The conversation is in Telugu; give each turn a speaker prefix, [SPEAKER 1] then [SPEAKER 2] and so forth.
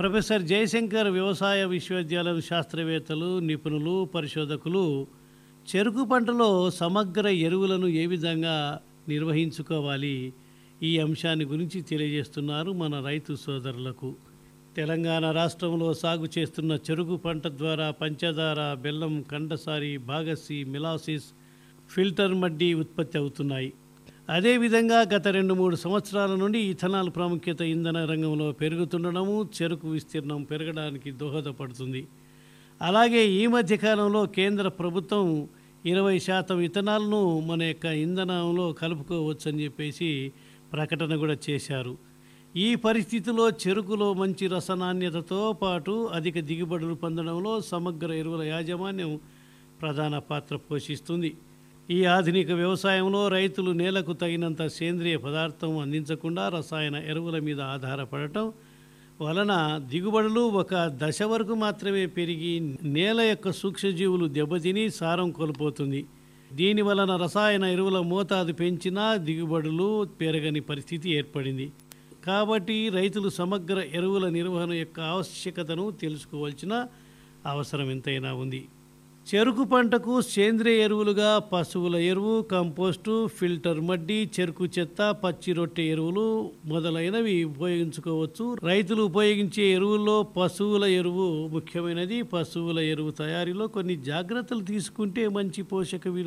[SPEAKER 1] ప్రొఫెసర్ జయశంకర్ వ్యవసాయ విశ్వవిద్యాలయం శాస్త్రవేత్తలు నిపుణులు పరిశోధకులు చెరుకు పంటలో సమగ్ర ఎరువులను ఏ విధంగా నిర్వహించుకోవాలి ఈ అంశాన్ని గురించి తెలియజేస్తున్నారు మన రైతు సోదరులకు తెలంగాణ రాష్ట్రంలో సాగు చేస్తున్న చెరుకు పంట ద్వారా పంచదార బెల్లం కండసారి బాగసి మిలాసిస్ ఫిల్టర్ మడ్డి ఉత్పత్తి అవుతున్నాయి అదేవిధంగా గత రెండు మూడు సంవత్సరాల నుండి ఇథనాల్ ప్రాముఖ్యత ఇంధన రంగంలో పెరుగుతుండడము చెరుకు విస్తీర్ణం పెరగడానికి దోహదపడుతుంది అలాగే ఈ మధ్య కాలంలో కేంద్ర ప్రభుత్వం ఇరవై శాతం ఇథనాల్ను మన యొక్క ఇంధనంలో కలుపుకోవచ్చని చెప్పేసి ప్రకటన కూడా చేశారు ఈ పరిస్థితిలో చెరుకులో మంచి రసనాణ్యతతో పాటు అధిక దిగుబడులు పొందడంలో సమగ్ర ఎరువుల యాజమాన్యం ప్రధాన పాత్ర పోషిస్తుంది ఈ ఆధునిక వ్యవసాయంలో రైతులు నేలకు తగినంత సేంద్రియ పదార్థం అందించకుండా రసాయన ఎరువుల మీద ఆధారపడటం వలన దిగుబడులు ఒక దశ వరకు మాత్రమే పెరిగి నేల యొక్క సూక్ష్మజీవులు దెబ్బతిని సారం కోల్పోతుంది దీని వలన రసాయన ఎరువుల మోతాదు పెంచినా దిగుబడులు పెరగని పరిస్థితి ఏర్పడింది కాబట్టి రైతులు సమగ్ర ఎరువుల నిర్వహణ యొక్క ఆవశ్యకతను తెలుసుకోవాల్సిన అవసరం ఎంతైనా ఉంది చెరుకు పంటకు సేంద్రియ ఎరువులుగా పశువుల ఎరువు కంపోస్టు ఫిల్టర్ మడ్డి చెరుకు చెత్త పచ్చి రొట్టె ఎరువులు మొదలైనవి ఉపయోగించుకోవచ్చు రైతులు ఉపయోగించే ఎరువుల్లో పశువుల ఎరువు ముఖ్యమైనది పశువుల ఎరువు తయారీలో కొన్ని జాగ్రత్తలు తీసుకుంటే మంచి పోషక విలువ